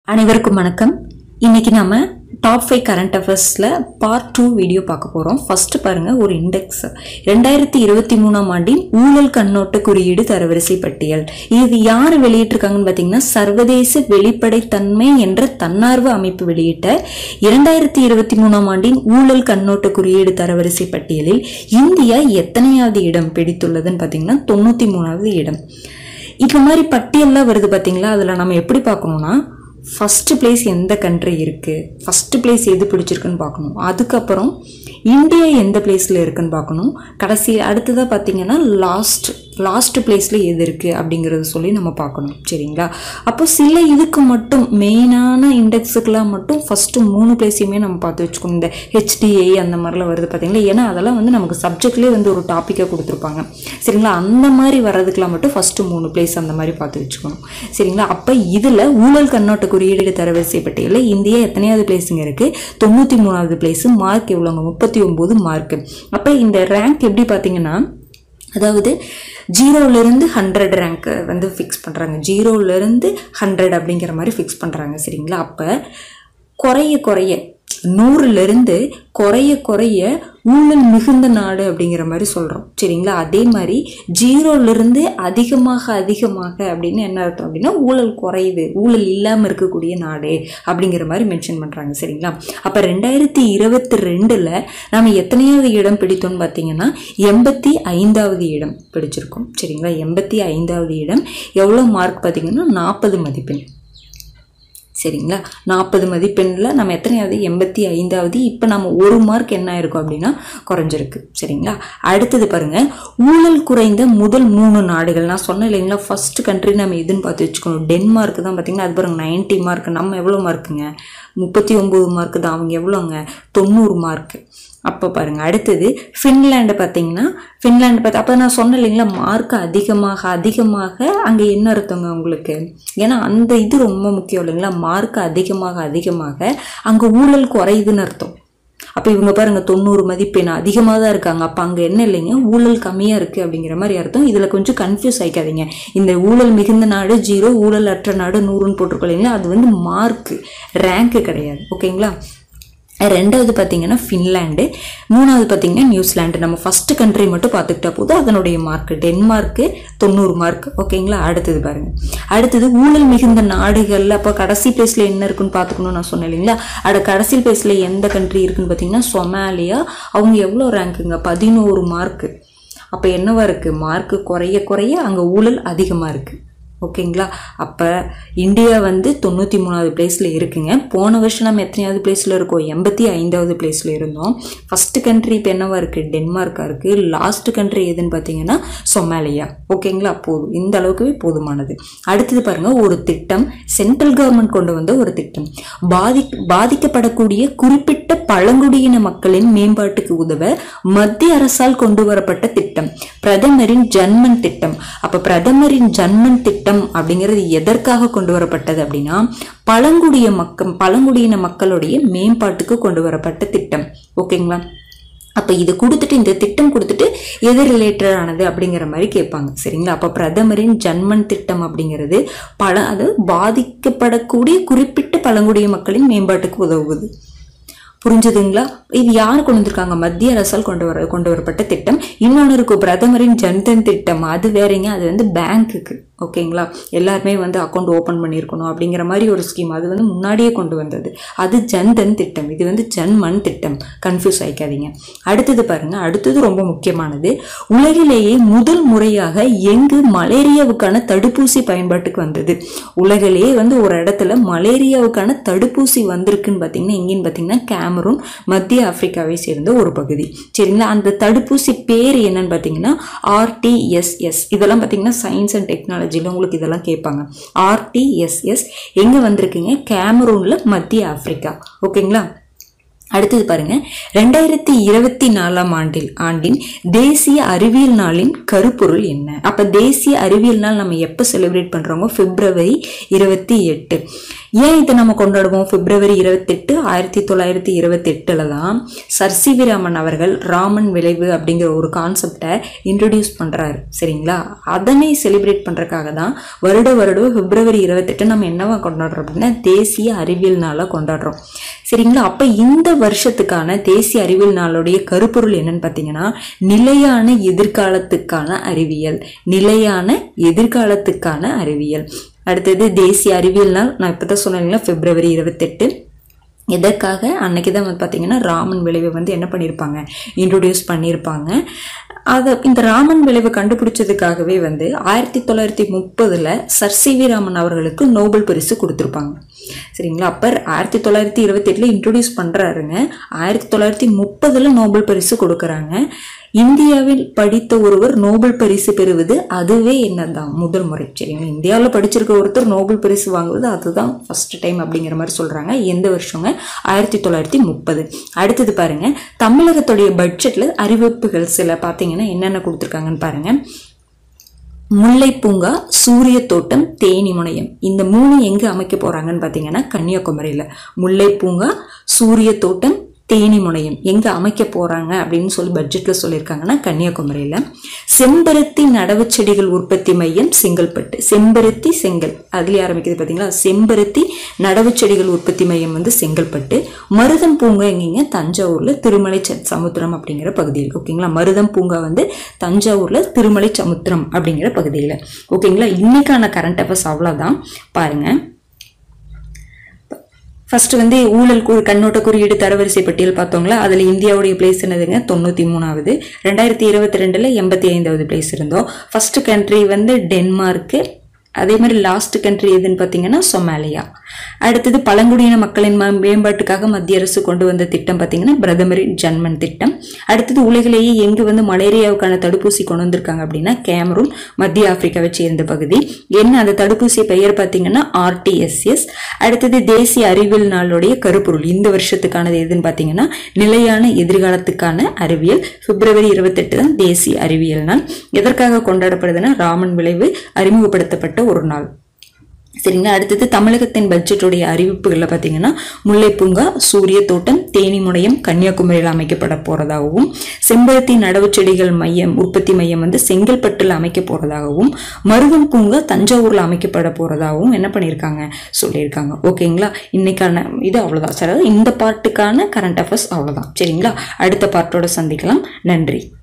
அனைவருக்கும் வணக்கம் இன்னைக்கு நாம டாப் ஃபைவ் கரண்ட் அஃபேர்ஸில் பார்ட் டூ வீடியோ பார்க்க போகிறோம் ஃபர்ஸ்ட் பாருங்க ஒரு இண்டெக்ஸ் ரெண்டாயிரத்தி இருபத்தி மூணாம் ஆண்டின் ஊழல் கண்ணோட்ட குறியீடு தரவரிசை பட்டியல் இது யார் வெளியிட்டிருக்காங்கன்னு பார்த்தீங்கன்னா சர்வதேச வெளிப்படைத்தன்மை என்ற தன்னார்வ அமைப்பு வெளியிட்ட இரண்டாயிரத்தி இருபத்தி மூணாம் ஆண்டின் ஊழல் கண்ணோட்ட குறியீடு தரவரிசை பட்டியலில் இந்தியா எத்தனையாவது இடம் பிடித்துள்ளதுன்னு பார்த்தீங்கன்னா தொண்ணூற்றி மூணாவது இடம் இந்த மாதிரி பட்டியல்லாம் வருது பார்த்தீங்களா அதில் நம்ம எப்படி பார்க்கணும்னா ஃபஸ்ட்டு பிளேஸ் எந்த கண்ட்ரி இருக்குது ஃபஸ்ட்டு பிளேஸ் எது பிடிச்சிருக்குன்னு பார்க்கணும் அதுக்கப்புறம் இந்தியா எந்த பிளேஸில் இருக்குன்னு பார்க்கணும் கடைசி அடுத்ததாக பார்த்தீங்கன்னா லாஸ்ட் லாஸ்ட் பிளேஸில் எது இருக்குது அப்படிங்கிறத சொல்லி நம்ம பார்க்கணும் சரிங்களா அப்போ சில இதுக்கு மட்டும் மெயினான இண்டெக்ஸுக்கெலாம் மட்டும் ஃபஸ்ட்டு மூணு பிளேஸையுமே நம்ம பார்த்து வச்சுக்கணும் இந்த ஹெச்டிஏ அந்த மாதிரிலாம் வருது பார்த்தீங்களா ஏன்னா அதெல்லாம் வந்து நமக்கு சப்ஜெக்ட்லேயே வந்து ஒரு டாப்பிக்காக கொடுத்துருப்பாங்க சரிங்களா அந்த மாதிரி வர்றதுக்கெலாம் மட்டும் ஃபஸ்ட்டு மூணு பிளேஸ் அந்த மாதிரி பார்த்து வச்சுக்கணும் சரிங்களா அப்போ இதில் ஊழல் கண்ணோட்ட குறியீடு தரவரிசை பட்டியலில் இந்தியா எத்தனையாவது பிளேஸுங்க இருக்குது தொண்ணூற்றி மூணாவது பிளேஸு மார்க் எவ்வளோங்க முப்பத்தி ஒம்பது மார்க்கு அப்போ இந்த ரேங்க் எப்படி பார்த்தீங்கன்னா அதாவது ஜீரோலேருந்து ஹண்ட்ரட் ரேங்க்கு வந்து ஃபிக்ஸ் பண்ணுறாங்க ஜீரோலேருந்து ஹண்ட்ரட் அப்படிங்கிற மாதிரி ஃபிக்ஸ் பண்ணுறாங்க சரிங்களா அப்போ குறைய குறைய நூறுலேருந்து குறைய குறைய ஊழல் மிகுந்த நாடு அப்படிங்கிற மாதிரி சொல்கிறோம் சரிங்களா அதே மாதிரி ஜீரோலேருந்து அதிகமாக அதிகமாக அப்படின்னு என்ன அர்த்தம் அப்படின்னா ஊழல் குறையுது ஊழல் இல்லாமல் இருக்கக்கூடிய நாடு அப்படிங்கிற மாதிரி மென்ஷன் பண்ணுறாங்க சரிங்களா அப்போ ரெண்டாயிரத்தி இருபத்தி ரெண்டில் நம்ம எத்தனையாவது இடம் பிடித்தோம்னு பார்த்தீங்கன்னா எண்பத்தி ஐந்தாவது இடம் பிடிச்சிருக்கோம் சரிங்களா எண்பத்தி ஐந்தாவது இடம் எவ்வளோ மார்க் பார்த்தீங்கன்னா நாற்பது மதிப்பெண் சரிங்களா நாற்பது மதிப்பெண்ணில் நம்ம எத்தனையாவது எண்பத்தி ஐந்தாவது இப்போ நம்ம ஒரு மார்க் என்ன ஆயிருக்கோம் அப்படின்னா குறைஞ்சிருக்கு சரிங்களா அடுத்தது பாருங்க ஊழல் குறைந்த முதல் மூணு நாடுகள் நான் சொன்னேன் இல்லைங்களா ஃபர்ஸ்ட் கண்ட்ரி நம்ம எதுன்னு பார்த்து வச்சுக்கணும் டென்மார்க் தான் பார்த்தீங்கன்னா அது பாருங்க நைன்ட்டி மார்க் நம்ம எவ்வளோ மார்க்குங்க முப்பத்தி ஒம்பது மார்க்கு தான் அவங்க எவ்வளோங்க தொண்ணூறு மார்க்கு அப்போ பாருங்க அடுத்தது ஃபின்லாண்டு பார்த்தீங்கன்னா ஃபின்லாண்டு பார்த்து அப்போ நான் சொன்னேன் இல்லைங்களா மார்க் அதிகமாக அதிகமாக அங்கே என்ன அர்த்தங்க உங்களுக்கு ஏன்னா அந்த இது ரொம்ப முக்கியம் இல்லைங்களா மார்க் அதிகமாக அதிகமாக அங்கே ஊழல் குறையுதுன்னு அர்த்தம் அப்போ இவங்க பாருங்க தொண்ணூறு மதிப்பெண் அதிகமாக தான் இருக்காங்க அப்போ அங்கே என்ன இல்லைங்க ஊழல் கம்மியாக இருக்குது அப்படிங்கிற மாதிரி அர்த்தம் இதில் கொஞ்சம் கன்ஃபியூஸ் ஆகிக்காதீங்க இந்த ஊழல் மிகுந்த நாடு ஜீரோ ஊழல் அற்ற நாடு நூறுன்னு போட்டிருக்கோம் இல்லைங்களா அது வந்து மார்க்கு ரேங்க்கு கிடையாது ஓகேங்களா ரெண்டாவது பார்த்தீங்கன்னா ஃபின்லாண்டு மூணாவது பார்த்தீங்கன்னா நியூசிலாண்டு நம்ம ஃபஸ்ட்டு கண்ட்ரி மட்டும் பார்த்துக்கிட்டா போதும் அதனுடைய மார்க் டென்மார்க்கு தொண்ணூறு மார்க் ஓகேங்களா அடுத்தது பாருங்க அடுத்தது ஊழல் மிகுந்த நாடுகளில் அப்போ கடைசி பிளேஸில் என்ன இருக்குன்னு பார்த்துக்கணும் நான் சொன்னேன் இல்லைங்களா அட கடைசி பிளேஸில் எந்த கண்ட்ரி இருக்குன்னு பார்த்தீங்கன்னா சொமாலியா அவங்க எவ்வளோ ரேங்க்குங்க பதினோரு மார்க்கு அப்போ என்னவா இருக்குது மார்க்கு குறைய குறைய அங்கே ஊழல் அதிகமாக இருக்குது ஓகேங்களா அப்போ இந்தியா வந்து தொண்ணூற்றி மூணாவது பிளேஸில் இருக்குங்க போன வருஷம் நம்ம எத்தனையாவது பிளேஸில் இருக்கோம் எண்பத்தி ஐந்தாவது பிளேஸில் இருந்தோம் ஃபஸ்ட்டு கண்ட்ரி இப்போ என்னவா இருக்குது டென்மார்க்காக இருக்குது லாஸ்ட் கண்ட்ரி எதுன்னு பார்த்தீங்கன்னா சொமாலியா ஓகேங்களா போதும் இந்த அளவுக்குவே போதுமானது அடுத்தது பாருங்கள் ஒரு திட்டம் சென்ட்ரல் கவர்மெண்ட் கொண்டு வந்த ஒரு திட்டம் பாதி பாதிக்கப்படக்கூடிய குறிப்பிட்ட பழங்குடியின மக்களின் மேம்பாட்டுக்கு உதவ மத்திய அரசால் கொண்டு வரப்பட்ட திட்டம் பிரதமரின் ஜன்மன் திட்டம் அப்போ பிரதமரின் ஜன்மன் திட்டம் திட்டம் அப்படிங்கிறது எதற்காக கொண்டு வரப்பட்டது அப்படின்னா பழங்குடிய மக்கள் பழங்குடியின மக்களுடைய மேம்பாட்டுக்கு கொண்டு வரப்பட்ட திட்டம் ஓகேங்களா அப்போ இது கொடுத்துட்டு இந்த திட்டம் கொடுத்துட்டு எது ரிலேட்டடானது அப்படிங்கிற மாதிரி கேட்பாங்க சரிங்களா அப்போ பிரதமரின் ஜன்மன் திட்டம் அப்படிங்கிறது பல அது பாதிக்கப்படக்கூடிய குறிப்பிட்ட பழங்குடிய மக்களின் மேம்பாட்டுக்கு உதவுவது புரிஞ்சுதுங்களா இது யார் கொண்டு வந்திருக்காங்க மத்திய அரசால் கொண்டு வர கொண்டு வரப்பட்ட திட்டம் இன்னொன்று இருக்கும் பிரதமரின் ஜன்தன் திட்டம் அது வேறங்க அது வந்து பேங்க்குக்கு ஓகேங்களா எல்லாருமே வந்து அக்கௌண்ட் ஓப்பன் பண்ணியிருக்கணும் அப்படிங்கிற மாதிரி ஒரு ஸ்கீம் அது வந்து முன்னாடியே கொண்டு வந்தது அது ஜன்தன் திட்டம் இது வந்து ஜன்மன் திட்டம் கன்ஃபியூஸ் ஆகிக்காதீங்க அடுத்தது பாருங்க அடுத்தது ரொம்ப முக்கியமானது உலகிலேயே முதல் முறையாக எங்கு மலேரியாவுக்கான தடுப்பூசி பயன்பாட்டுக்கு வந்தது உலகிலேயே வந்து ஒரு இடத்துல மலேரியாவுக்கான தடுப்பூசி வந்திருக்குன்னு பார்த்தீங்கன்னா எங்கேன்னு பார்த்தீங்கன்னா கேமரூன் மத்திய ஆப்பிரிக்காவை சேர்ந்த ஒரு பகுதி சரிங்களா அந்த தடுப்பூசி பேர் என்னன்னு பார்த்தீங்கன்னா ஆர்டிஎஸ்எஸ் இதெல்லாம் பார்த்தீங்கன்னா சயின்ஸ் அண்ட் டெக்னாலஜி டெக்னாலஜியில் உங்களுக்கு இதெல்லாம் கேட்பாங்க ஆர்டிஎஸ்எஸ் எங்கே வந்திருக்குங்க கேமரூனில் மத்திய ஆப்பிரிக்கா ஓகேங்களா அடுத்தது பாருங்க ரெண்டாயிரத்தி இருபத்தி நாலாம் ஆண்டில் ஆண்டின் தேசிய அறிவியல் நாளின் கருப்பொருள் என்ன அப்ப தேசிய அறிவியல் நாள் நம்ம எப்போ செலிப்ரேட் பண்றோமோ பிப்ரவரி இருபத்தி எட்டு ஏன் இதை நம்ம கொண்டாடுவோம் பிப்ரவரி இருபத்தெட்டு ஆயிரத்தி தொள்ளாயிரத்தி இருபத்தெட்டில் தான் சர் சி வி ராமன் அவர்கள் ராமன் விளைவு அப்படிங்கிற ஒரு கான்செப்டை இன்ட்ரடியூஸ் பண்ணுறாரு சரிங்களா அதனை செலிப்ரேட் பண்ணுறதுக்காக தான் வருட வருடம் பிப்ரவரி இருபத்தெட்டு நம்ம என்னவா கொண்டாடுறோம் அப்படின்னா தேசிய அறிவியல் நாளாக கொண்டாடுறோம் சரிங்களா அப்போ இந்த வருஷத்துக்கான தேசிய அறிவியல் நாளுடைய கருப்பொருள் என்னன்னு பார்த்தீங்கன்னா நிலையான எதிர்காலத்துக்கான அறிவியல் நிலையான எதிர்காலத்துக்கான அறிவியல் அடுத்தது தேசிய அறிவியல் நாள் நான் இப்போ தான் சொன்னேன் பிப்ரவரி இருபத்தெட்டு எதற்காக அன்னைக்கு தான் வந்து பார்த்தீங்கன்னா ராமன் விளைவை வந்து என்ன பண்ணியிருப்பாங்க இன்ட்ரொடியூஸ் பண்ணியிருப்பாங்க அதை இந்த ராமன் விளைவை கண்டுபிடிச்சதுக்காகவே வந்து ஆயிரத்தி தொள்ளாயிரத்தி முப்பதில் சர் சி வி ராமன் அவர்களுக்கு நோபல் பரிசு கொடுத்துருப்பாங்க சரிங்களா அப்போ ஆயிரத்தி தொள்ளாயிரத்தி இருபத்தெட்டில் இன்ட்ரொடியூஸ் பண்ணுறாருங்க ஆயிரத்தி தொள்ளாயிரத்தி முப்பதில் நோபல் பரிசு கொடுக்குறாங்க இந்தியாவில் படித்த ஒருவர் நோபல் பரிசு பெறுவது அதுவே என்னதான் முதல் முறை சரிங்களா இந்தியாவில் படிச்சிருக்க ஒருத்தர் நோபல் பரிசு வாங்குவது அதுதான் ஃபர்ஸ்ட் டைம் அப்படிங்கிற மாதிரி சொல்றாங்க எந்த வருஷங்க ஆயிரத்தி தொள்ளாயிரத்தி முப்பது அடுத்தது பாருங்க தமிழகத்துடைய பட்ஜெட்ல அறிவிப்புகள் சில பார்த்தீங்கன்னா என்னென்ன கொடுத்துருக்காங்கன்னு பாருங்க முல்லை பூங்கா சூரிய தோட்டம் தேனி முனையம் இந்த மூணு எங்க அமைக்க போறாங்கன்னு பார்த்தீங்கன்னா கன்னியாகுமரியில முல்லை பூங்கா சூரிய தோட்டம் தேனி முனையம் எங்க அமைக்க போறாங்க அப்படின்னு சொல்லி பட்ஜெட்ல சொல்லியிருக்காங்கன்னா கன்னியாகுமரியில செம்பருத்தி நடவு செடிகள் உற்பத்தி மையம் செங்கல்பட்டு செம்பருத்தி செங்கல் அதுலயே ஆரம்பிக்குது பாத்தீங்களா செம்பருத்தி நடவு செடிகள் உற்பத்தி மையம் வந்து செங்கல்பட்டு மருதம் பூங்கா எங்கீங்க தஞ்சாவூர்ல திருமலை ச- சமுத்திரம் அப்படிங்கிற பகுதியில் ஓகேங்களா மருதம் பூங்கா வந்து தஞ்சாவூர்ல திருமலை சமுத்திரம் அப்படிங்கிற பகுதியில் ஓகேங்களா இன்னைக்கான கரண்ட் அஃபேர்ஸ் அவ்வளோதான் பாருங்க ஃபர்ஸ்ட் வந்து ஊழல் கு கண்ணோட்ட குறியீடு தரவரிசை பட்டியல் பார்த்தோங்களா அதில் இந்தியாவுடைய பிளேஸ் என்னதுங்க தொண்ணூற்றி மூணாவது ரெண்டாயிரத்தி இருபத்தி ரெண்டில் எண்பத்தி ஐந்தாவது பிளேஸ் இருந்தோம் ஃபர்ஸ்ட் கண்ட்ரி வந்து டென்மார்க்கு அதே மாதிரி லாஸ்ட் கண்ட்ரி எதுன்னு பார்த்தீங்கன்னா சொமாலியா அடுத்தது பழங்குடியின மக்களின் ம- மேம்பாட்டுக்காக மத்திய அரசு கொண்டு வந்த திட்டம் பார்த்தீங்கன்னா பிரதமரின் ஜன்மன் திட்டம் அடுத்தது உலகிலேயே எங்கு வந்து மலேரியாவுக்கான தடுப்பூசி கொண்டு வந்திருக்காங்க அப்படின்னா கேமரூன் மத்திய ஆப்பிரிக்காவை சேர்ந்த பகுதி என்ன அந்த தடுப்பூசி பெயர் பார்த்தீங்கன்னா ஆர்டிஎஸ்எஸ் அடுத்தது தேசிய அறிவியல் நாளுடைய கருப்பொருள் இந்த வருஷத்துக்கானது எதுன்னு பார்த்தீங்கன்னா நிலையான எதிர்காலத்துக்கான அறிவியல் பிப்ரவரி இருபத்தெட்டு தான் தேசிய அறிவியல் நாள் எதற்காக கொண்டாடப்படுதுன்னா ராமன் விளைவு அறிமுகப்படுத்தப்பட்ட ஒரு நாள் சரிங்களா அடுத்தது தமிழகத்தின் பட்ஜெட்டுடைய அறிவிப்புகளில் பார்த்தீங்கன்னா முல்லைப்பூங்கா சூரிய தோட்டம் தேனி முனையம் கன்னியாகுமரியில் அமைக்கப்பட போறதாகவும் செம்பருத்தி நடவு செடிகள் மையம் உற்பத்தி மையம் வந்து செங்கல்பட்டில் அமைக்க போறதாகவும் மருதம் பூங்கா தஞ்சாவூர்ல அமைக்கப்பட போறதாகவும் என்ன பண்ணியிருக்காங்க சொல்லியிருக்காங்க ஓகேங்களா இன்னைக்கான இது அவ்வளவுதான் சார் இந்த பார்ட்டுக்கான கரண்ட் அஃபேர்ஸ் அவ்வளவுதான் சரிங்களா அடுத்த பார்ட்டோட சந்திக்கலாம் நன்றி